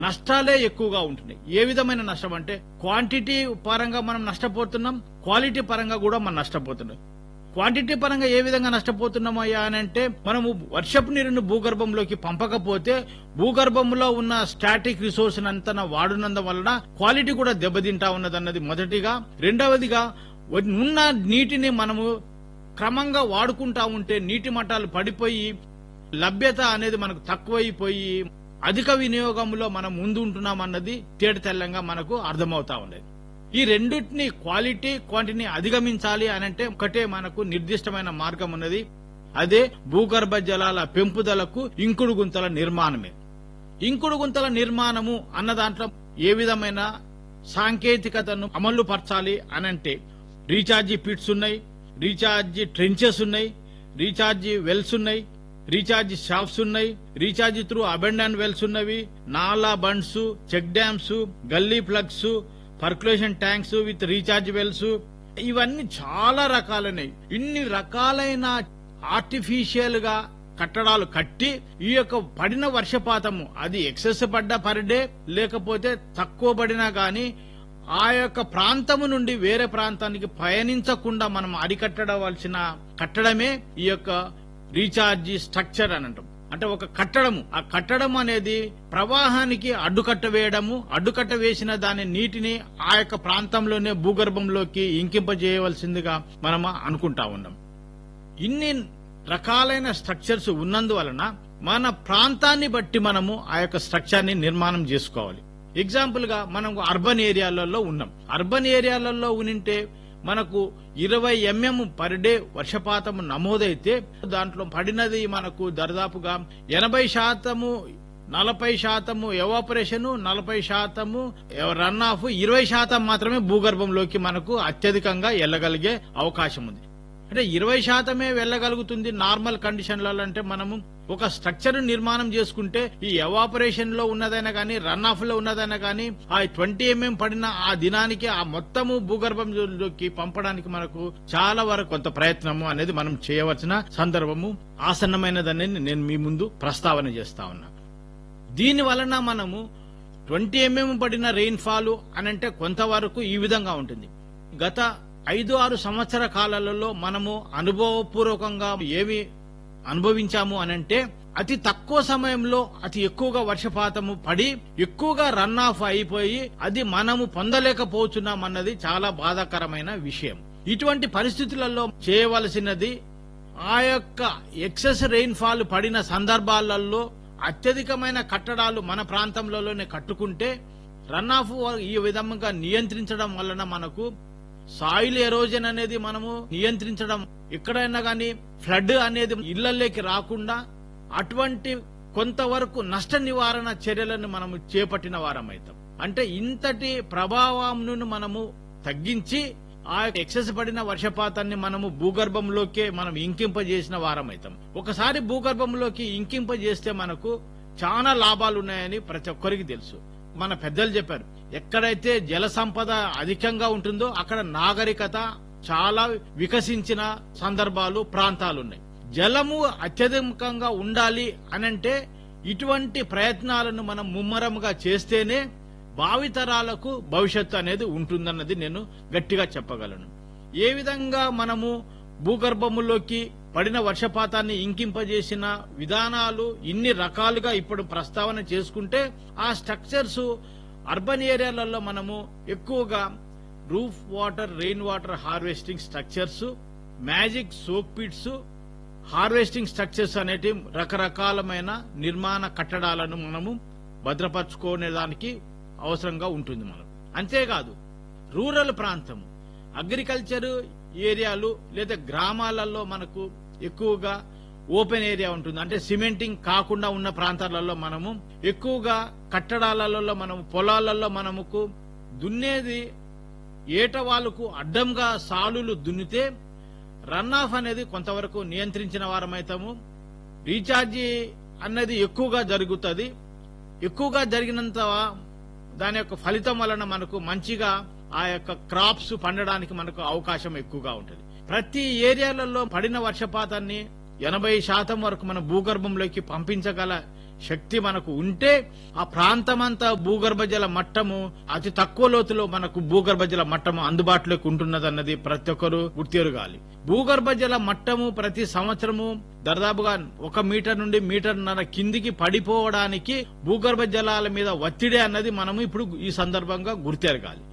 నష్టాలే ఎక్కువగా ఉంటున్నాయి ఏ విధమైన నష్టం అంటే క్వాంటిటీ పరంగా మనం నష్టపోతున్నాం క్వాలిటీ పరంగా కూడా మనం నష్టపోతున్నాం క్వాంటిటీ పరంగా ఏ విధంగా నష్టపోతున్నామయ్యా అని అంటే మనము వర్షపు నీరుని భూగర్భంలోకి పంపకపోతే భూగర్భంలో ఉన్న స్టాటిక్ రిసోర్స్ అంతా వాడునందు వలన క్వాలిటీ కూడా దెబ్బతింటా ఉన్నదన్నది మొదటిగా రెండవదిగా ఉన్న నీటిని మనము క్రమంగా వాడుకుంటా ఉంటే నీటి మట్టాలు పడిపోయి లభ్యత అనేది మనకు తక్కువైపోయి అధిక వినియోగంలో మనం ముందు ఉంటున్నాం అన్నది తేట తెల్లంగా మనకు అర్థమవుతా ఉండేది ఈ రెండింటిని క్వాలిటీ క్వాంటిటీని అధిగమించాలి అని అంటే ఒకటే మనకు నిర్దిష్టమైన మార్గం ఉన్నది అదే భూగర్భ జలాల పెంపుదలకు ఇంకుడు గుంతల నిర్మాణమే ఇంకుడు గుంతల నిర్మాణము అన్న దాంట్లో ఏ విధమైన సాంకేతికతను అమలు పరచాలి అనంటే రీఛార్జీ పిట్స్ ఉన్నాయి రీఛార్జీ ట్రెంచెస్ ఉన్నాయి రీఛార్జీ వెల్స్ ఉన్నాయి రీఛార్జ్ షాప్స్ ఉన్నాయి రీఛార్జ్ త్రూ అబెండన్ వెల్స్ ఉన్నవి nala bunds check dams gully plugs percolation tanks with recharge wells ఇవన్నీ చాలా రకాలైనవి ఇన్ని రకాలైన ఆర్టిఫిషియల్ గా కట్టడాలు కట్టి ఈ యొక్క పడిన వర్షపాతము అది ఎక్సెస్ పడ్డ పర్ డే లేకపోతే తక్కువ పడినా గాని ఆ యొక్క ప్రాంతము నుండి వేరే ప్రాంతానికి పయనించకుండా మనం అరికట్టడవలసిన కట్టడమే ఈ యొక్క రీఛార్జీ స్ట్రక్చర్ అని అంటాం అంటే ఒక కట్టడము ఆ కట్టడం అనేది ప్రవాహానికి అడ్డుకట్ట వేయడము అడ్డుకట్ట వేసిన దాని నీటిని ఆ యొక్క ప్రాంతంలోనే భూగర్భంలోకి ఇంకింపజేయవలసిందిగా మనం అనుకుంటా ఉన్నాం ఇన్ని రకాలైన స్ట్రక్చర్స్ ఉన్నందువలన మన ప్రాంతాన్ని బట్టి మనము ఆ యొక్క స్ట్రక్చర్ ని నిర్మాణం చేసుకోవాలి ఎగ్జాంపుల్ గా మనం అర్బన్ ఏరియాలలో ఉన్నాం అర్బన్ ఏరియాలలో ఉనింటే మనకు ఇరవై ఎంఎం పర్ డే వర్షపాతం నమోదైతే దాంట్లో పడినది మనకు దరిదాపుగా ఎనభై శాతము నలభై శాతము ఎవాపరేషన్ నలభై శాతము రన్ ఆఫ్ ఇరవై శాతం మాత్రమే భూగర్భంలోకి మనకు అత్యధికంగా వెళ్ళగలిగే అవకాశం ఉంది అంటే ఇరవై శాతమే వెళ్ళగలుగుతుంది నార్మల్ కండిషన్లలో అంటే మనము ఒక స్ట్రక్చర్ నిర్మాణం చేసుకుంటే ఈ ఎవాపరేషన్ లో ఉన్నదైనా కానీ రన్ ఆఫ్ లో ఉన్నదైనా కానీ ఆ ట్వంటీ ఎంఎం పడిన ఆ దినానికి ఆ మొత్తము భూగర్భంలోకి పంపడానికి మనకు చాలా వరకు కొంత ప్రయత్నము అనేది మనం చేయవలసిన సందర్భము ఆసన్నమైనదని నేను మీ ముందు ప్రస్తావన చేస్తా ఉన్నా దీని వలన మనము ట్వంటీ ఎంఎం పడిన రెయిన్ ఫాల్ అనంటే కొంతవరకు ఈ విధంగా ఉంటుంది గత ఐదు ఆరు సంవత్సర కాలాలలో మనము అనుభవపూర్వకంగా ఏమి అనుభవించాము అనంటే అతి తక్కువ సమయంలో అతి ఎక్కువగా వర్షపాతము పడి ఎక్కువగా రన్ ఆఫ్ అయిపోయి అది మనము పొందలేకపోతున్నాం అన్నది చాలా బాధాకరమైన విషయం ఇటువంటి పరిస్థితులలో చేయవలసినది ఆ యొక్క ఎక్సెస్ రెయిన్ ఫాల్ పడిన సందర్భాలలో అత్యధికమైన కట్టడాలు మన ప్రాంతంలోనే కట్టుకుంటే రన్ ఆఫ్ ఈ విధంగా నియంత్రించడం వలన మనకు సాయిల్ ఎరోజన్ అనేది మనము నియంత్రించడం ఎక్కడైనా గాని ఫ్లడ్ అనేది ఇళ్లలోకి రాకుండా అటువంటి కొంతవరకు నష్ట నివారణ చర్యలను మనము చేపట్టిన వారమైతాం అంటే ఇంతటి ప్రభావంను మనము తగ్గించి ఆ ఎక్సెస్ పడిన వర్షపాతాన్ని మనము భూగర్భంలోకే మనం ఇంకింపజేసిన వారమైతాం ఒకసారి భూగర్భంలోకి ఇంకింపజేస్తే మనకు చాలా లాభాలు ఉన్నాయని ప్రతి ఒక్కరికి తెలుసు మన పెద్దలు చెప్పారు ఎక్కడైతే జల సంపద అధికంగా ఉంటుందో అక్కడ నాగరికత చాలా వికసించిన సందర్భాలు ప్రాంతాలు ఉన్నాయి జలము అత్యధికంగా ఉండాలి అనంటే ఇటువంటి ప్రయత్నాలను మనం ముమ్మరముగా చేస్తేనే భావితరాలకు భవిష్యత్తు అనేది ఉంటుందన్నది నేను గట్టిగా చెప్పగలను ఏ విధంగా మనము భూగర్భములోకి పడిన వర్షపాతాన్ని ఇంకింపజేసిన విధానాలు ఇన్ని రకాలుగా ఇప్పుడు ప్రస్తావన చేసుకుంటే ఆ స్ట్రక్చర్స్ అర్బన్ ఏరియాలలో మనము ఎక్కువగా roof water rain water harvesting structures magic soak pits harvesting structures అనేటి రకరకాలమైన నిర్మాణ కట్టడాలను మనము భద్రపరచుకునే దానికి అవసరంగా ఉంటుంది మనం అంతేకాదు రూరల్ ప్రాంతము అగ్రికల్చర్ ఏరియాలు లేదా గ్రామాలలో మనకు ఎక్కువగా ఓపెన్ ఏరియా ఉంటుంది అంటే సిమెంటింగ్ కాకుండా ఉన్న ప్రాంతాలలో మనము ఎక్కువగా కట్టడాలలో మనము పొలాలలో మనముకు దున్నేది ఏటవాళ్ళకు అడ్డంగా సాలులు దున్నితే రన్ ఆఫ్ అనేది కొంతవరకు నియంత్రించిన వారమైతాము రీఛార్జీ అన్నది ఎక్కువగా జరుగుతుంది ఎక్కువగా జరిగినంత దాని యొక్క ఫలితం వలన మనకు మంచిగా ఆ యొక్క క్రాప్స్ పండడానికి మనకు అవకాశం ఎక్కువగా ఉంటుంది ప్రతి ఏరియాలలో పడిన వర్షపాతాన్ని ఎనభై శాతం వరకు మన భూగర్భంలోకి పంపించగల శక్తి మనకు ఉంటే ఆ ప్రాంతమంతా భూగర్భ జల మట్టము అతి తక్కువ లోతులో మనకు భూగర్భ జల మట్టము అందుబాటులోకి ఉంటున్నదన్నది ప్రతి ఒక్కరూ గుర్తెరగాలి భూగర్భ జల మట్టము ప్రతి సంవత్సరము దాదాపుగా ఒక మీటర్ నుండి మీటర్న్నర కిందికి పడిపోవడానికి భూగర్భ జలాల మీద ఒత్తిడి అన్నది మనము ఇప్పుడు ఈ సందర్భంగా గుర్తెరగాలి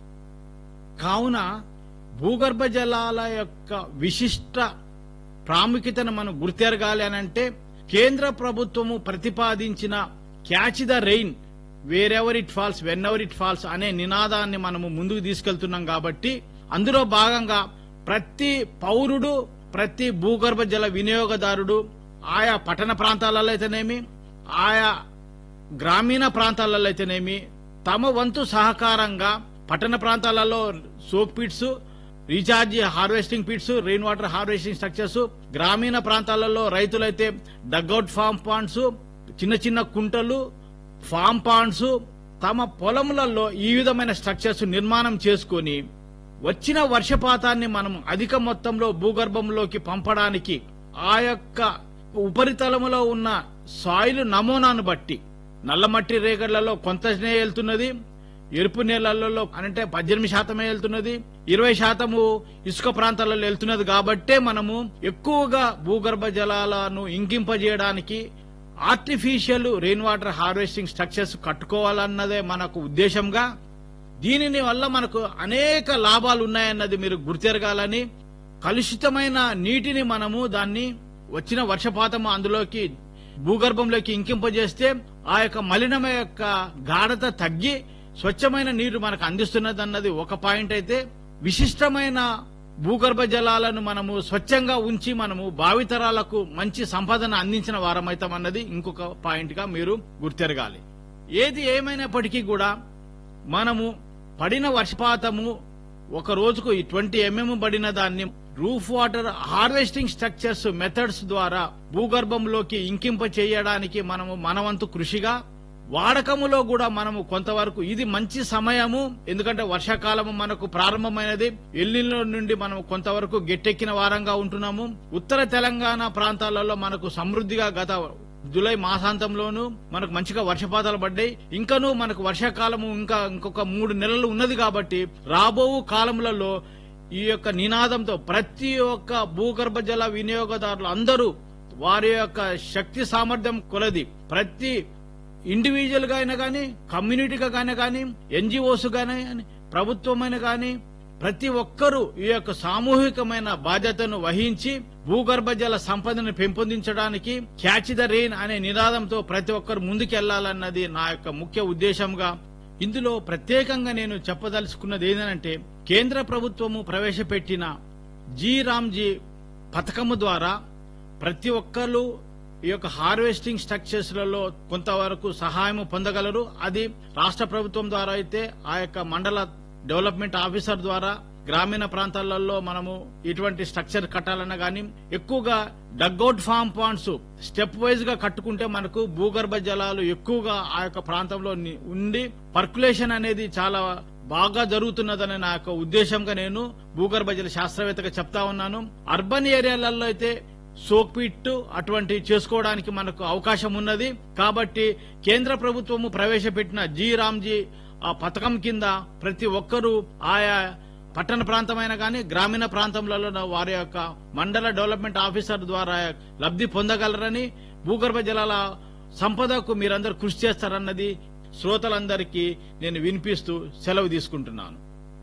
కావున భూగర్భ జలాల యొక్క విశిష్ట ప్రాముఖ్యతను మనం గుర్తెరగాలి అని అంటే కేంద్ర ప్రభుత్వము ప్రతిపాదించిన catch the rain wherever it falls whenever it falls అనే నినాదాన్ని మనము ముందుకు తీసుకెళ్తున్నాం కాబట్టి అందులో భాగంగా ప్రతి పౌరుడు ప్రతి భూగర్భ జల వినియోగదారుడు ఆయా పట్టణ ప్రాంతాలలో అయితేనేమి ఆయా గ్రామీణ ప్రాంతాలలో అయితేనేమి తమ వంతు సహకారంగా పట్టణ ప్రాంతాలలో soak pits recharge harvesting pits rain water harvesting structures గ్రామీణ ప్రాంతాలలో రైతులైతే డగ్అవుట్ ఫామ్ పాండ్స్ చిన్న చిన్న కుంటలు ఫామ్ పాండ్స్ తమ పొలములలో ఈ విధమైన స్ట్రక్చర్స్ నిర్మాణం చేసుకొని వచ్చిన వర్షపాతాన్ని మనం అధిక మొత్తంలో భూగర్భంలోకి పంపడానికి ఆ యొక్క ఉపరితలములో ఉన్న సాయిల్ నమూనాను బట్టి నల్లమట్టి రేగళ్లలో కొంతనే వెళ్తున్నది ఎరుపు నేలలలో అంటే పద్దెనిమిది శాతమే వెళ్తున్నది ఇరవై శాతము ఇసుక ప్రాంతాలలో వెళ్తున్నది కాబట్టే మనము ఎక్కువగా భూగర్భ జలాలను ఇంకింపజేయడానికి artificial rain water harvesting structures కట్టుకోవాలన్నదే మనకు ఉద్దేశంగా దీనిని వల్ల మనకు అనేక లాభాలు ఉన్నాయన్నది మీరు గుర్తెరగాలని కలుషితమైన నీటిని మనము దాన్ని వచ్చిన వర్షపాతము అందులోకి భూగర్భంలోకి ఇంకింపజేస్తే ఆ యొక్క మలినం యొక్క గాఢత తగ్గి స్వచ్ఛమైన నీరు మనకు అందిస్తున్నది అన్నది ఒక పాయింట్ అయితే విశిష్టమైన భూగర్భ జలాలను మనము స్వచ్ఛంగా ఉంచి మనము భావితరాలకు మంచి సంపదన అందించిన వారమైతామన్నది ఇంకొక పాయింట్ గా మీరు గుర్తెరగాలి ఏది ఏమైనప్పటికీ కూడా మనము పడిన వర్షపాతము ఒక రోజుకు ట్వంటీ ఎంఎం పడిన దాన్ని roof water harvesting structures methods ద్వారా భూగర్భంలోకి ఇంకింప చేయడానికి మనము మనవంతు కృషిగా వాడకములో కూడా మనము కొంతవరకు ఇది మంచి సమయము ఎందుకంటే వర్షాకాలము మనకు ప్రారంభమైనది ఎల్లిలో నుండి మనం కొంతవరకు గట్టెక్కిన వారంగా ఉంటున్నాము ఉత్తర తెలంగాణ ప్రాంతాలలో మనకు సమృద్ధిగా గత జూలై మాసాంతంలోనూ మనకు మంచిగా వర్షపాతాలు పడ్డాయి ఇంకనూ మనకు వర్షాకాలము ఇంకా ఇంకొక మూడు నెలలు ఉన్నది కాబట్టి రాబో కాలములలో ఈ యొక్క నినాదంతో ప్రతి ఒక్క భూగర్భ జల వినియోగదారులు అందరూ వారి యొక్క శక్తి సామర్థ్యం కొలది ప్రతి ఇండివిజువల్ గా అయినా కానీ కమ్యూనిటీగా కానీ కానీ ఎన్జిఓస్ గానీ ప్రభుత్వమైన కానీ ప్రతి ఒక్కరూ ఈ యొక్క సామూహికమైన బాధ్యతను వహించి భూగర్భ జల సంపదను పెంపొందించడానికి క్యాచ్ ద రెయిన్ అనే నినాదంతో ప్రతి ఒక్కరు ముందుకెళ్లాలన్నది నా యొక్క ముఖ్య ఉద్దేశంగా ఇందులో ప్రత్యేకంగా నేను చెప్పదలుచుకున్నది ఏంటంటే కేంద్ర ప్రభుత్వము ప్రవేశపెట్టిన జీ రామ్జీ పథకము ద్వారా ప్రతి ఒక్కరు ఈ యొక్క హార్వెస్టింగ్ స్ట్రక్చర్స్ లలో కొంతవరకు సహాయం పొందగలరు అది రాష్ట్ర ప్రభుత్వం ద్వారా అయితే ఆ యొక్క మండల డెవలప్మెంట్ ఆఫీసర్ ద్వారా గ్రామీణ ప్రాంతాలలో మనము ఇటువంటి స్ట్రక్చర్ కట్టాలన్నా గానీ ఎక్కువగా dugout farm ponds stepwise గా కట్టుకుంటే మనకు భూగర్భ జలాలు ఎక్కువగా ఆ యొక్క ప్రాంతంలో ని- ఉండి పర్కులేషన్ అనేది చాలా బాగా జరుగుతున్నదనే నా యొక్క ఉద్దేశంగా నేను భూగర్భ జల శాస్త్రవేత్తగా చెప్తా ఉన్నాను అర్బన్ ఏరియాలలో అయితే సోక్ పిట్ అటువంటి చేసుకోవడానికి మనకు అవకాశం ఉన్నది కాబట్టి కేంద్ర ప్రభుత్వము ప్రవేశపెట్టిన జీ రామ్జీ ఆ పథకం కింద ప్రతి ఒక్కరూ ఆయా పట్టణ ప్రాంతమైన కానీ గ్రామీణ ప్రాంతంలో వారి యొక్క మండల డెవలప్మెంట్ ఆఫీసర్ ద్వారా లబ్ధి పొందగలరని భూగర్భ జలాల సంపదకు మీరందరూ కృషి చేస్తారన్నది శ్రోతలందరికీ నేను వినిపిస్తూ సెలవు తీసుకుంటున్నాను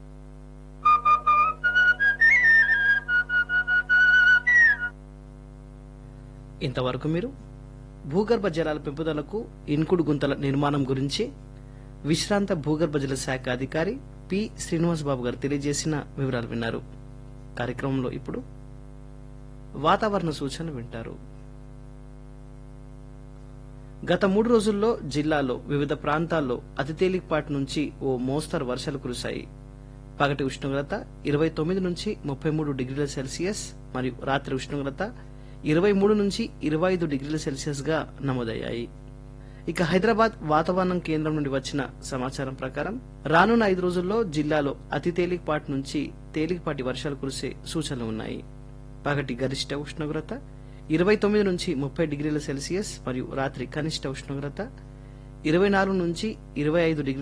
ఇంతవరకు మీరు భూగర్భ జలాల పెంపుదలకు ఇన్కుడు గుంతల నిర్మాణం గురించి విశ్రాంత భూగర్భ జల శాఖ అధికారి పి శ్రీనివాస్ బాబు గారు తెలియజేసిన వివరాలు విన్నారు కార్యక్రమంలో ఇప్పుడు వాతావరణ సూచన వింటారు గత మూడు రోజుల్లో జిల్లాలో వివిధ ప్రాంతాల్లో అతి తేలికపాటి నుంచి ఓ మోస్తరు వర్షాలు కురిశాయి పగటి ఉష్ణోగ్రత ఇరవై తొమ్మిది నుంచి ముప్పై మూడు డిగ్రీల సెల్సియస్ మరియు రాత్రి ఉష్ణోగ్రత ఇరవై మూడు నుంచి ఇరవై ఐదు డిగ్రీల సెల్సియస్ గా నమోదయ్యాయి ఇక హైదరాబాద్ వాతావరణం కేంద్రం నుండి వచ్చిన సమాచారం ప్రకారం రానున్న ఐదు రోజుల్లో జిల్లాలో అతి తేలికపాటి నుంచి తేలికపాటి వర్షాలు కురిసే సూచనలు ఉన్నాయి పగటి గరిష్ట ఉష్ణోగ్రత ఇరవై తొమ్మిది నుంచి ముప్పై డిగ్రీల సెల్సియస్ మరియు రాత్రి కనిష్ట ఉష్ణోగ్రత ఇరవై నాలుగు నుంచి ఇరవై ఐదు డిగ్రీల